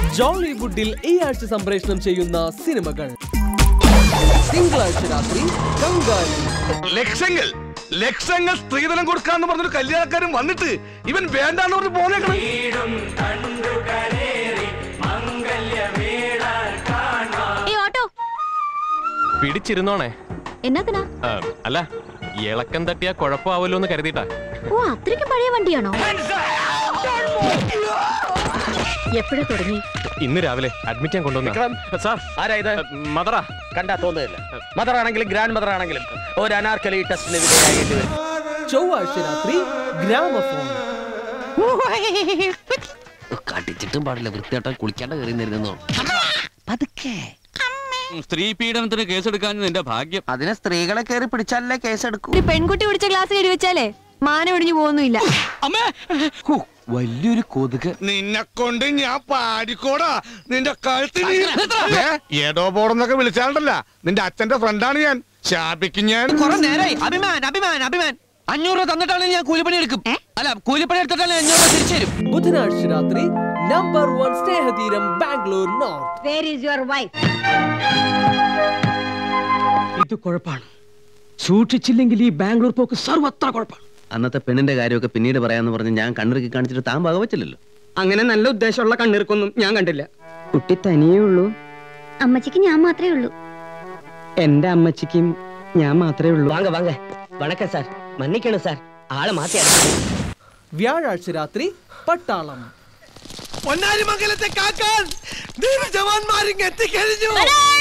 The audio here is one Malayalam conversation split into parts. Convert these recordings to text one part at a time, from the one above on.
ജോളിവുഡിൽ ഈ ആഴ്ച സംപ്രേഷണം ചെയ്യുന്ന സിനിമകൾ തിങ്കളാഴ്ച രാത്രി കങ്കാരി ലക്ഷങ്ങൾ ലക്ഷങ്ങൾ സ്ത്രീധനം കൊടുക്കാന്ന് പറഞ്ഞൊരു കല്യാണക്കാരൻ വന്നിട്ട് ഇവൻ വേണ്ടാന്ന് പറഞ്ഞ് പോന്നേക്കണം ഏ ഓട്ടോ പിടിച്ചിരുന്നോണേ എന്നതിനാ ആ, അല്ല ഇളക്കം തട്ടിയാ കുഴപ്പമാവല്ലോ എന്ന് കരുതിട്ടാ ഓ അത്രയ്ക്കും പഴയ വണ്ടിയാണോ എപ്പോഴാ തുടങ്ങി ഇന്ന് രാവിലെ അഡ്മിറ്റ് ചെയ്യാൻ കൊണ്ടുവന്ന സാർ ആരാ ഇത് മദറാ കണ്ടാ തോന്നുന്നില്ല മദർ ആണെങ്കിലും ഗ്രാൻഡ് മദർ ആണെങ്കിലും ഒരു അനാർക്കലി ടെസ്റ്റിന് വിധേയമാകേണ്ടി വരും ചൊവ്വാഴ്ച രാത്രി ഗ്രാമഫോൺ കടിച്ചിട്ടും പാടില്ല വൃത്തിയായിട്ടാ കുളിക്കാണ്ട് കയറി നിരുന്നോ പതുക്കെ സ്ത്രീ പീഡനത്തിന് കേസെടുക്കാൻ നിന്റെ ഭാഗ്യം അതിനെ സ്ത്രീകളെ കയറി പിടിച്ചാലല്ലേ കേസെടുക്കൂ ഒരു പെൺകുട്ടി പിടിച്ച ഗ്ലാസ് കയറി വെച്ചാലേ മാനം ഒടിഞ്ഞു പോകുന്നില്ല ഹോ, വലിയൊരു കൊതുക് നിന്നെ കൊണ്ട് ഞാൻ പാടിക്കോടാ നിന്റെ കഴുത്തിൽ ഏടോ പോടെന്നൊക്കെ വിളിച്ചാണ്ടല്ല നിന്റെ അച്ഛന്റെ ഫ്രണ്ടാണ് ഞാൻ ശാപിക്കും ഞാൻ കുറെ നേരായി അഭിമാൻ അഭിമാൻ അഭിമാൻ അഞ്ഞൂറ് രൂപ തന്നിട്ടാണെങ്കിൽ ഞാൻ കൂലിപ്പണി എടുക്കും അല്ല കൂലിപ്പണി എടുത്തിട്ടാണെങ്കിൽ അഞ്ഞൂറ് രൂപ തിരിച്ചു തരും ബുധനാഴ്ച രാത്രി number one Snehatheeram Bangalore north where is your wife ഇത് കുഴപ്പമാണ് സൂക്ഷിച്ചില്ലെങ്കിൽ ഈ ബാംഗ്ലൂർ പോക്ക് സർവത്ര കുഴപ്പമാണ് അന്നത്തെ പെണ്ണിന്റെ കാര്യമൊക്കെ പിന്നീട് പറയാന്ന് പറഞ്ഞ് ഞാൻ കണ്ണിറുക്കി കാണിച്ചിട്ട് താൻ വകവച്ചില്ലല്ലോ അങ്ങനെ നല്ല ഉദ്ദേശമുള്ള കണ്ണിറുക്കൊന്നും ഞാൻ കണ്ടില്ല കുട്ടി തനിയേ ഉള്ളൂ അമ്മച്ചിക്ക് ഞാൻ മാത്രമേ ഉള്ളൂ എന്റെ അമ്മച്ചിക്കും ഞാൻ മാത്രമേ ഉള്ളൂ வாங்க வாங்க வணக்கம் சார் மன்னிக்கணும் சார் ஆளை மாத்தி വ്യാഴാഴ്ച രാത്രി പട്ടാളം പൊന്നാരിമംഗലത്തെ കാക്കാൻ ധീര ജവാന്മാരിങ് എത്തിക്കഴിഞ്ഞു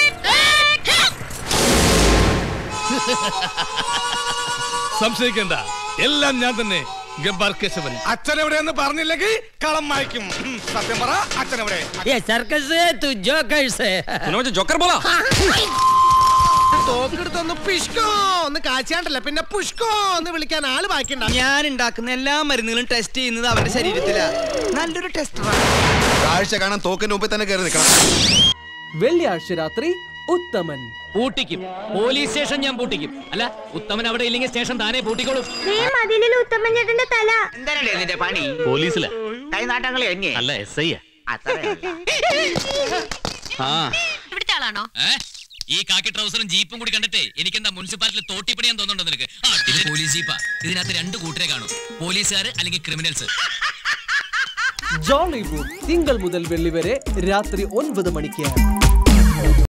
സംശയിക്കണ്ട എല്ലാം ഞാൻ തന്നെ ഗബ്ബാർ കേശവൻ അച്ഛനെവിടെയെന്ന് പറഞ്ഞില്ലെങ്കിൽ കളം മായ്ക്കും ഉം, സത്യം പറ അച്ഛനെവിടെ ये सर्कस है तू जोकर्स है ജോക്കർ പോലാ തോക്കെടുത്തൊന്ന് പിഷ്കോ ഒന്ന് കാച്ചാണ്ടല്ല പിന്നെ പുഷ്കോ എന്ന് വിളിക്കാൻ ആള് ബാക്കിണ്ട ഞാൻ ഉണ്ടാക്കുന്ന എല്ലാ മരുന്നുകളും ടെസ്റ്റ് ചെയ്യുന്നത് അവന്റെ ശരീരത്തിലാ നല്ലൊരു ടെസ്റ്റർ കാഴ്ച കാണാൻ തോക്കിന്റെ മുമ്പിൽ തന്നെ കയറി നിൽക്കണം വെള്ളിയാഴ്ച രാത്രി ഉത്തമൻ പൂട്ടിക്കും പോലീസ് സ്റ്റേഷൻ ഞാൻ പൂട്ടിക്കും അല്ല ഉത്തമൻ അവിടെ ഇല്ലെങ്കിൽ സ്റ്റേഷൻ താനേ പൂട്ടിക്കോളും മതിലിൽ ഉത്തമൻ ചേട്ടന്റെ തല എന്താണല്ലേ നിന്റെ പണി പോലീസിലാ കൈനാട്ടങ്ങളെ എന്നെ അല്ല എസ് ഐ ആ ഇവിടുത്തെ ആളാണോ ഈ കാക്കി ട്രൗസറും ജീപ്പും കൂടി കണ്ടിട്ടേ എനിക്കെന്താ മുനിസിപ്പാലിറ്റി തോട്ടിപ്പണിയാൻ തോന്നുന്നുണ്ടോ നിനക്ക് ആ, ഇത് പോലീസ് ജീപ്പാ ഇതിനകത്ത് രണ്ട് കൂട്ടരെ കാണും പോലീസുകാർ അല്ലെങ്കിൽ ക്രിമിനൽസ് ജോളിവുഡ് തിങ്കൾ മുതൽ വെള്ളി വരെ രാത്രി ഒൻപത് മണിക്ക്